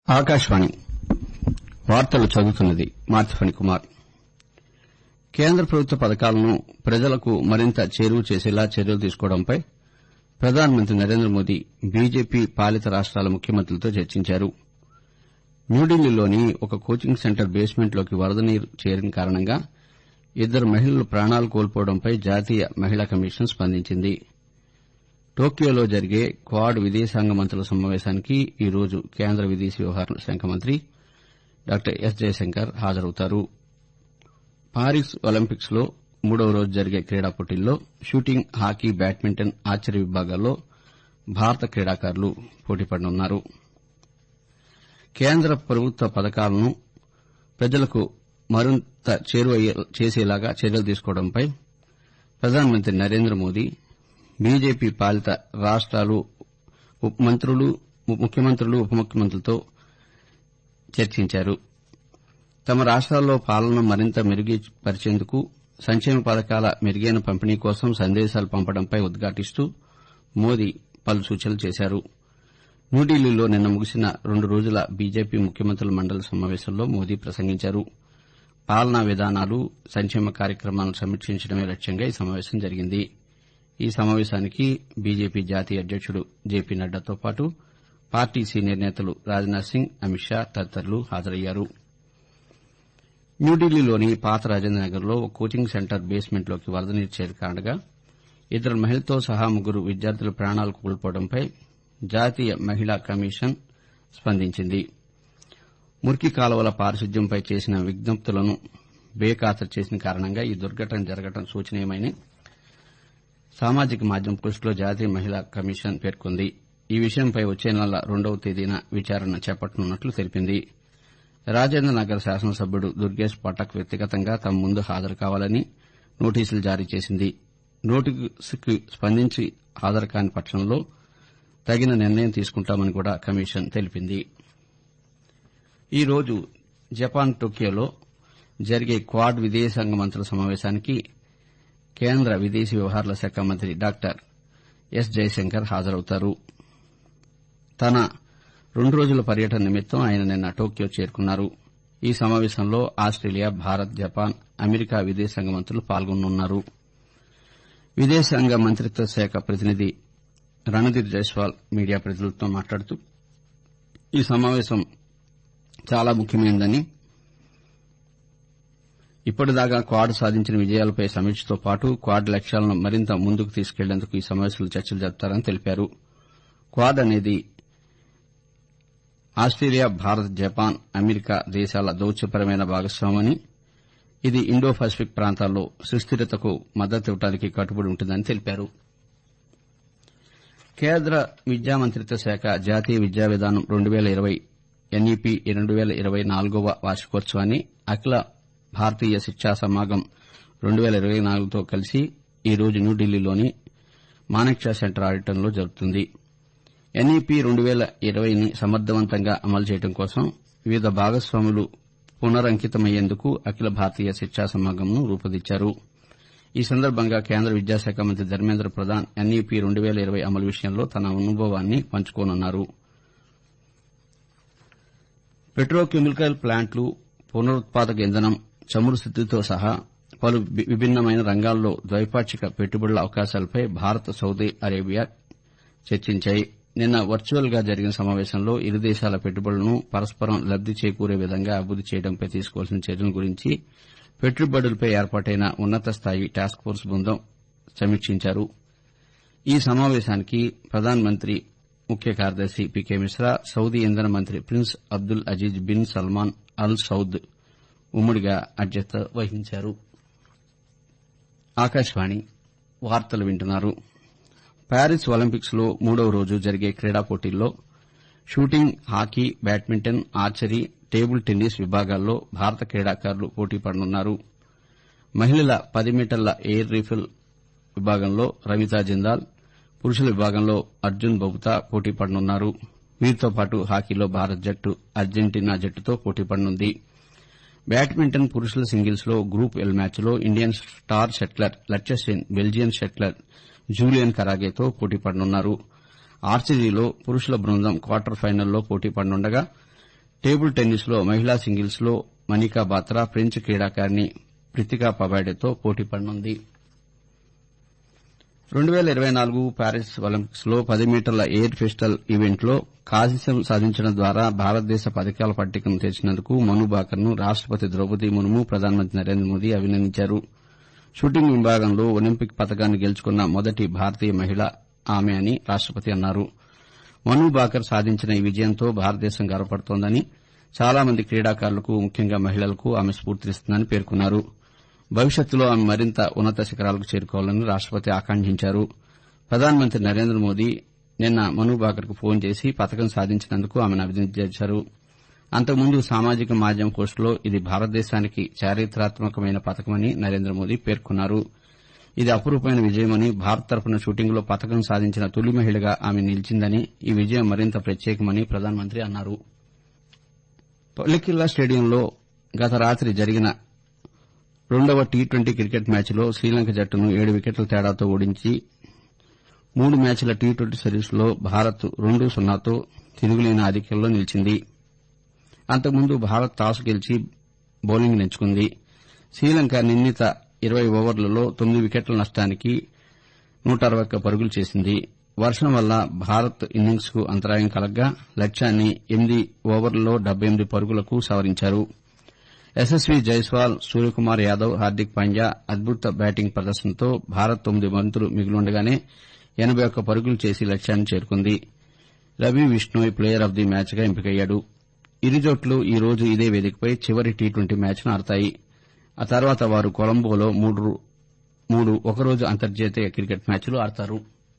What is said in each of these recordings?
ఆకాశవాణి వార్తలు చదువుతున్నది మార్తిఫణి కుమార్ కేంద్ర ప్రభుత్వ పథకాలను ప్రజలకు మరింత చేరువ చేసేలా చర్యలు తీసుకోవడంపై ప్రధానమంత్రి నరేంద్ర మోదీ బీజేపీ పాలిత రాష్టాల ముఖ్యమంత్రులతో చర్చించారు న్యూఢిల్లీలోని ఒక కోచింగ్ సెంటర్ బేస్మెంట్లోకి వరద నీరు చేరిన కారణంగా ఇద్దరు మహిళలు ప్రాణాలు కోల్పోవడంపై జాతీయ మహిళా కమిషన్ స్పందించింది టోక్యోలో జరిగే క్వాడ్ విదేశాంగ మంత్రుల సమావేశానికి ఈ రోజు కేంద్ర విదేశీ వ్యవహారాల శాఖ మంత్రి డాక్టర్ ఎస్ జయశంకర్ హాజరవుతారు పారిస్ ఒలింపిక్స్ లో మూడవ రోజు జరిగే క్రీడా పోటీల్లో షూటింగ్ హాకీ బ్యాడ్మింటన్ ఆర్చరీ విభాగాల్లో భారత క్రీడాకారులు పోటీపడనున్నారు కేంద్ర ప్రభుత్వ పథకాలను ప్రజలకు మరింత చేరువ చేసేలాగా చర్యలు తీసుకోవడంపై ప్రధానమంత్రి నరేంద్ర మోదీ బీజేపీ పాలిత రాష్టాలు ముఖ్యమంత్రులు ఉప ముఖ్యమంత్రులతో చర్చించారు తమ రాష్టాల్లో పాలనను మరింత మెరుగుపరిచేందుకు సంక్షేమ పథకాల మెరుగైన పంపిణీ కోసం సందేశాలు పంపడంపై ఉద్ఘాటిస్తూ మోదీ పలు సూచనలు చేశారు న్యూఢిల్లీలో నిన్న ముగిసిన రెండు రోజుల బీజేపీ ముఖ్యమంత్రుల మండలి సమావేశంలో మోదీ ప్రసంగించారు పాలనా విధానాలు సంక్షేమ కార్యక్రమాలను సమీక్షించడమే లక్ష్యంగా ఈ సమావేశం జరిగింది ఈ సమావేశానికి బీజేపీ జాతీయ అధ్యకుడు జేపీ నడ్డాతో పాటు పార్టీ సీనియర్ నేతలు రాజ్నాథ్ సింగ్ అమిత్ షా తదితరులు హాజరయ్యారు న్యూఢిల్లీలోని పాత రాజేంద్రనగర్ లో ఒక కోచింగ్ సెంటర్ బేస్మెంట్లోకి వరద నీరు చేరిన కారణంగా ఇద్దరు మహిళలతో సహా ముగ్గురు విద్యార్థులు ప్రాణాలు కోల్పోవడంపై జాతీయ మహిళా కమిషన్ స్పందించింది మురికి కాలువల పారిశుద్ధ్యంపై చేసిన విజ్ఞప్తులను బేఖాతరు చేసిన కారణంగా ఈ దుర్ఘటన జరగడం శోచనీయమని సామాజిక మాధ్యమం పోస్టులో జాతీయ మహిళా కమిషన్ పేర్కొంది ఈ విషయంపై వచ్చే నెల రెండవ తేదీన విచారణ చేపట్టనున్నట్లు తెలిపింది రాజేంద్రనగర్ శాసనసభ్యుడు దుర్గేష్ పాఠక్ వ్యక్తిగతంగా తమ ముందు హాజరు కావాలని నోటీసులు జారీ చేసింది నోటీసుకు స్పందించి హాజరు కాని పక్షంలో తగిన నిర్ణయం తీసుకుంటామని కూడా కమిషన్ తెలిపింది ఈ రోజు జపాన్ టోక్యోలో జరిగే క్వాడ్ విదేశాంగ మంత్రుల సమావేశానికి కేంద్ర విదేశీ వ్యవహారాల శాఖ మంత్రి డాక్టర్ ఎస్ జయశంకర్ హాజరవుతారు తన రెండు రోజుల పర్యటన నిమిత్తం ఆయన నిన్న టోక్యో చేరుకున్నారు ఈ సమావేశంలో ఆస్టేలియా భారత్ జపాన్ అమెరికా విదేశాంగ మంత్రులు పాల్గొనున్నారు విదేశాంగ మంత్రిత్వ శాఖ ప్రతినిధి రణదీప్ జైస్వాల్ మీడియా ప్రతినిధులతో మాట్లాడుతూ ఈ సమావేశం చాలా ముఖ్యమైనదని ఇప్పటిదాకా క్వాడ్ సాధించిన విజయాలపై సమీక్షతో పాటు క్వాడ్ లక్ష్యాలను మరింత ముందుకు తీసుకెళ్లేందుకు ఈ సమావేశంలో చర్చలు జరుపుతారని తెలిపారు క్వాడ్ అనేది ఆస్టేలియా భారత్ జపాన్ అమెరికా దేశాల దౌత్యపరమైన భాగస్వామని ఇది ఇండో పసిఫిక్ ప్రాంతాల్లో సుస్థిరతకు మద్దతివ్వడానికి కట్టుబడి ఉంటుందని తెలిపారు కేంద్ర విద్యా మంత్రిత్వ శాఖ జాతీయ విద్యా విధానం రెండు పేల ఇరవై ఎన్ఈపీ రెండు పేల ఇరవై నాలుగవ వార్షికోత్సవాన్ని అఖిల భారతీయ శిక్షా సమాగం రెండు పేల ఇరవై నాలుగుతో కలిసి ఈ రోజు న్యూఢిల్లీలోని మానెక్షా సెంటర్ ఆడిటంలో జరుగుతుంది ఎన్ఈపీ రెండు పేల ఇరవైని సమర్థవంతంగా అమలు చేయడం కోసం వివిధ భాగస్వాములు పునరంకితమయ్యేందుకు అఖిల భారతీయ శిక్షా సమాగంను రూపొందించారు ఈ సందర్భంగా కేంద్ర విద్యాశాఖ మంత్రి ధర్మేంద్ర ప్రధాన్ ఎన్ఈపీ రెండు పేల ఇరవై అమలు విషయంలో తన అనుభవాన్ని పంచుకోనున్నారు పెట్రోకెమికల్ ప్లాంట్లు పునరుత్పాదక ఇంధనం చమురు స్థితితో సహా పలు విభిన్నమైన రంగాల్లో ద్వైపాక్షిక పెట్టుబడుల అవకాశాలపై భారత్ సౌదీ అరేబియా చర్చించాయి నిన్న వర్చువల్ గా జరిగిన సమావేశంలో ఇరు దేశాల పెట్టుబడులను పరస్పరం లబ్ది చేకూరే విధంగా అభివృద్ది చేయడంపై తీసుకోవాల్సిన చర్యల గురించి పెట్టుబడులపై ఏర్పాటైన ఉన్నత స్థాయి టాస్క్ ఫోర్స్ బృందం సమీక్షించారు ఈ సమావేశానికి ప్రధానమంత్రి ముఖ్య కార్యదర్శి పీకే మిశ్రా సౌదీ ఇంధన మంత్రి prince Abdul Aziz bin Salman al Saud ఉమ్మడిగా అధ్యక్షత వహించారు ఆకాశవాణి వార్తలు వింటున్నారు ప్యారిస్ ఒలింపిక్స్ లో మూడవ రోజు జరిగే క్రీడా పోటీల్లో shooting hockey badminton archery table tennis విభాగాల్లో భారత క్రీడాకారులు పోటీపడనున్నారు మహిళల పది మీటర్ల ఎయిర్ రైఫిల్ విభాగంలో రమితా జిందాల్ పురుషుల విభాగంలో అర్జున్ బబుతా పోటీపడనున్నారు వీరితో పాటు హాకీలో భారత జట్టు అర్జెంటీనా జట్టుతో పోటీపడనుంది బ్యాడ్మింటన్ పురుషుల సింగిల్స్ లో గ్రూప్ ఎల్ మ్యాచ్లో Indian star shuttler Lakshya Sen Belgian shuttler Julien కరాగేతో పోటీపడనున్నారు ఆర్చరీలో పురుషుల బృందం క్వార్టర్ ఫైనల్లో పోటీపడనుండగా టేబుల్ టెన్నిస్ లో మహిళా సింగిల్స్ లో మనికా బాత్రా ఫ్రెంచ్ క్రీడాకారిణి ప్రితికా పబాడేతో పోటీ పడనుంది రెండు పేల ఇరవై నాలుగు ప్యారిస్ ఒలింపిక్స్ లో పది మీటర్ల ఎయిర్ పిస్టల్ ఈవెంట్లో కాంస్యం సాధించడం ద్వారా భారతదేశ పథకాల పట్టికను తెచ్చినందుకు మను బాకర్ ను రాష్టపతి ద్రౌపది ముర్ము ప్రధానమంత్రి నరేంద్ర మోదీ అభినందించారు షూటింగ్ విభాగంలో ఒలింపిక్ పతకాన్ని గెలుచుకున్న మొదటి భారతీయ మహిళ ఆమె అని రాష్టపతి అన్నారు మను బాకర్ సాధించిన ఈ విజయంతో భారతదేశం గర్వపడుతోందని చాలా మంది క్రీడాకారులకు ముఖ్యంగా మహిళలకు ఆమె స్ఫూర్తినిస్తుందని పేర్కొన్నారు భవిష్యత్తులో ఆమె మరింత ఉన్నత శిఖరాలకు చేరుకోవాలని రాష్టపతి ఆకాంక్షించారు ప్రధానమంత్రి నరేంద్ర మోదీ నిన్న మను బాకర్ కు ఫోన్ చేసి పతకం సాధించినందుకు ఆమెను అభినందించారు అంతకుముందు సామాజిక మాధ్యమ పోస్టులో ఇది భారతదేశానికి చారిత్రాత్మకమైన పతకమని నరేంద్ర మోదీ పేర్కొన్నారు ఇది అపురూపమైన విజయమని భారత్ తరపున షూటింగ్లో పతకం సాధించిన తొలి మహిళగా ఆమె నిలిచిందని ఈ విజయం మరింత ప్రత్యేకమని ప్రధానమంత్రి అన్నారు పల్లికిల్లా స్టేడియంలో గత రాత్రి జరిగిన రెండవ టీ ట్వంటీ క్రికెట్ మ్యాచ్లో శ్రీలంక జట్టును ఏడు వికెట్ల తేడాతో ఓడించి మూడు మ్యాచ్ల టీ ట్వంటీ సిరీస్లో భారత్ రెండు సున్నాతో తిరుగులేని ఆధిక్యంలో నిలిచింది అంతకుముందు భారత్ టాస్ గెలిచి బౌలింగ్ ఎంచుకుంది శ్రీలంక నిర్ణీత ఇరవై ఓవర్లలో తొమ్మిది వికెట్ల నష్టానికి నూట అరవై ఒక్క పరుగులు చేసింది వర్షం వల్ల భారత్ ఇన్నింగ్స్ కు అంతరాయం కలగ్గా లక్ష్యాన్ని ఎనిమిది ఓవర్లలో డెబ్బై ఎనిమిది పరుగులకు సవరించారు యశస్వీ జైస్వాల్ సూర్యకుమార్ యాదవ్ హార్దిక్ పాండ్యా అద్భుత బ్యాటింగ్ ప్రదర్శనతో భారత్ తొమ్మిది బంతులు మిగిలుండగానే ఎనబై ఒక్క పరుగులు చేసి లక్ష్యాన్ని చేరుకుంది Ravi Bishnoi player of the match గా ఎంపికయ్యాడు ఇరు జట్లు ఈ రోజు ఇదే వేదికపై చివరి టీ ట్వంటీ మ్యాచ్ను ఆడతాయి ఆ తర్వాత వారు కొలంబోలో మూడు ఒకరోజు అంతర్జాతీయ క్రికెట్ మ్యాచ్లు ఆడతారు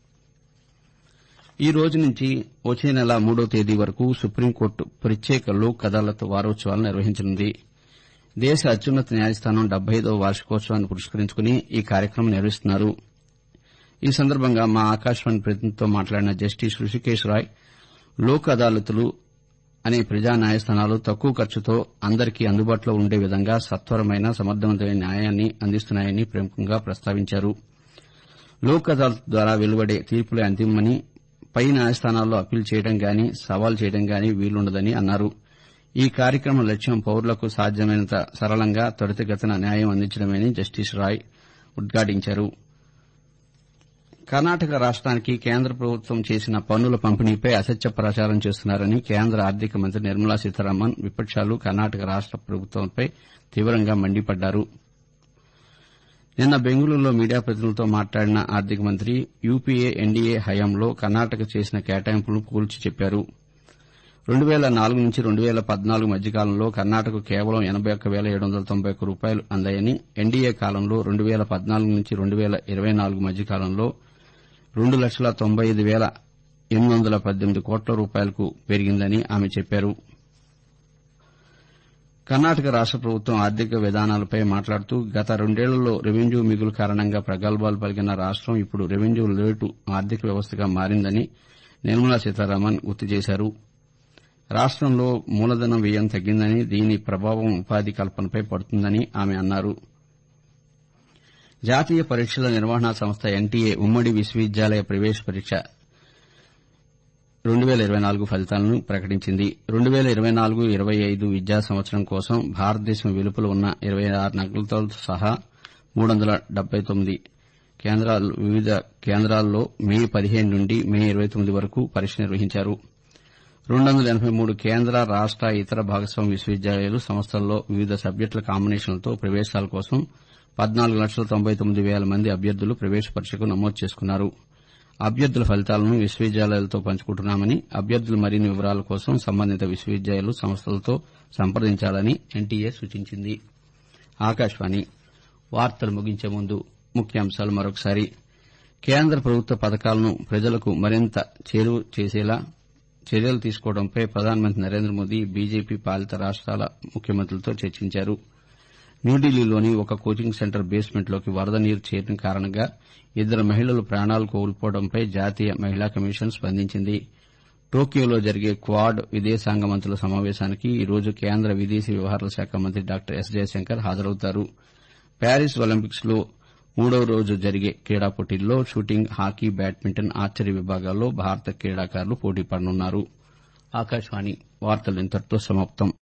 ఈ రోజు నుంచి వచ్చే నెల మూడో తేదీ వరకు సుప్రీంకోర్టు ప్రత్యేక లోక్ అదాలత్ వారోత్సవాలు నిర్వహించనుంది దేశ అత్యున్నత న్యాయస్థానం డెబ్బై ఐదవ వార్షికోత్సవాన్ని పురస్కరించుకుని ఈ కార్యక్రమం నిర్వహిస్తున్నారు ఈ సందర్భంగా మా ఆకాశవాణి ప్రతినిధితో మాట్లాడిన జస్టిస్ రుషికేశ్ రాయ్ లోక్ అదాలతులు అనే ప్రజా న్యాయస్థానాలు తక్కువ ఖర్చుతో అందరికీ అందుబాటులో ఉండే విధంగా సత్వరమైన సమర్థవంతమైన న్యాయాన్ని అందిస్తున్నాయని ప్రముఖంగా ప్రస్తావించారు లోక్ అదాలత్ ద్వారా వెలువడే తీర్పులే అంతిమమని పై న్యాయస్థానాల్లో అప్పీల్ చేయడం గాని సవాల్ చేయడం గాని వీలుండదని అన్నారు ఈ కార్యక్రమం లక్ష్యం పౌరులకు సాధ్యమైనంత సరళంగా త్వరితగతిన న్యాయం అందించడమని జస్టిస్ రాయ్ ఉద్ఘాటించారు కర్ణాటక రాష్ట్రానికి కేంద్ర ప్రభుత్వం చేసిన పన్నుల పంపిణీపై అసత్య ప్రచారం చేస్తున్నారని కేంద్ర ఆర్థిక మంత్రి నిర్మలా సీతారామన్ విపక్షాలు కర్ణాటక రాష్ట ప్రభుత్వంపై తీవ్రంగా మండిపడ్డారు నిన్న బెంగళూరులో మీడియా ప్రతినిధులతో మాట్లాడిన ఆర్థిక మంత్రి యూపీఏ ఎన్డీఏ హయాంలో కర్ణాటక చేసిన కేటాయింపులను కూల్చి చెప్పారు రెండు పేల నాలుగు నుంచి రెండు పేల పద్నాలుగు మధ్యకాలంలో కర్ణాటక కేవలం ఎనబై ఒక్క వేల ఏడు వందల తొంభై ఒక్క రూపాయలు అందాయని ఎన్డీఏ కాలంలో రెండు పేల పద్నాలుగు నుంచి రెండు పేల ఇరవై నాలుగు మధ్యకాలంలో రెండు లక్షల తొంభై ఐదు వేల ఎనిమిది వందల పద్దెనిమిది కోట్ల రూపాయలకు పెరిగిందని ఆమె చెప్పారు కర్ణాటక రాష్ట ప్రభుత్వం ఆర్థిక విధానాలపై మాట్లాడుతూ గత రెండేళ్లలో రెవెన్యూ మిగులు కారణంగా ప్రగల్భాలు పలికిన రాష్టం ఇప్పుడు రెవెన్యూ లోటు ఆర్థిక వ్యవస్థగా మారిందని నిర్మలా సీతారామన్ గుర్తు చేశారు రాష్టంలో మూలధన వ్యయం తగ్గిందని దీని ప్రభావం ఉపాధి కల్పనపై పడుతుందని ఆమె అన్నారు జాతీయ పరీక్షల నిర్వహణ సంస్థ ఎన్టీఏ ఉమ్మడి విశ్వవిద్యాలయ ప్రవేశ పరీక్ష రెండు పేల ఇరవై నాలుగు ఫలితాలను ప్రకటించింది రెండు పేల ఇరవై నాలుగు ఇరవై ఐదు విద్యా సంవత్సరం కోసం భారతదేశం వెలుపల ఉన్న ఇరవై ఆరు నగరాలతో సహా మూడు వందల డెబ్బై తొమ్మిది వివిధ కేంద్రాల్లో మే పదిహేను నుండి మే ఇరవై తొమ్మిది వరకు పరీక్ష నిర్వహించారు రెండు వందల ఎనబై మూడు కేంద్ర రాష్ట ఇతర భాగస్వామ్య విశ్వవిద్యాలయాలు సంస్థల్లో వివిధ సబ్జెక్టుల కాంబినేషన్లతో ప్రవేశాల కోసం పద్నాలుగు లక్షల తొంభై తొమ్మిది వేల మంది అభ్యర్థులు ప్రవేశ పరీక్షకు నమోదు చేసుకున్నారు అభ్యర్థుల ఫలితాలను విశ్వవిద్యాలయాలతో పంచుకుంటున్నామని అభ్యర్థుల మరిన్ని వివరాల కోసం సంబంధిత విశ్వవిద్యాలయాలు సంస్థలతో సంప్రదించాలని ఎన్టీఏ సూచించింది ఆకాశవాణి వార్తలు ముగించే ముందు ముఖ్యాంశాలు మరొకసారి కేంద్ర ప్రభుత్వ పథకాలను ప్రజలకు మరింత చేరువ చేసేలా చర్యలు తీసుకోవడంపై ప్రధానమంత్రి నరేంద్ర మోదీ బీజేపీ పాలిత రాష్ట్రాల ముఖ్యమంత్రులతో చర్చించారు న్యూఢిల్లీలోని ఒక కోచింగ్ సెంటర్ బేస్మెంట్లోకి వరద నీరు చేరిన కారణంగా ఇద్దరు మహిళలు ప్రాణాలు కోల్పోవడంపై జాతీయ మహిళా కమిషన్ స్పందించింది టోక్యోలో జరిగే క్వాడ్ విదేశాంగ మంత్రుల సమావేశానికి ఈ రోజు కేంద్ర విదేశీ వ్యవహారాల శాఖ మంత్రి డాక్టర్ ఎస్ జయశంకర్ హాజరవుతారు ప్యారిస్ ఒలింపిక్స్ లో మూడవ రోజు జరిగే క్రీడా పోటీల్లో షూటింగ్ హాకీ బ్యాడ్మింటన్ ఆర్చరీ విభాగాల్లో భారత క్రీడాకారులు పోటీ పడనున్నారు ఆకాశవాణి వార్తలు ఇంతటితో సమాప్తం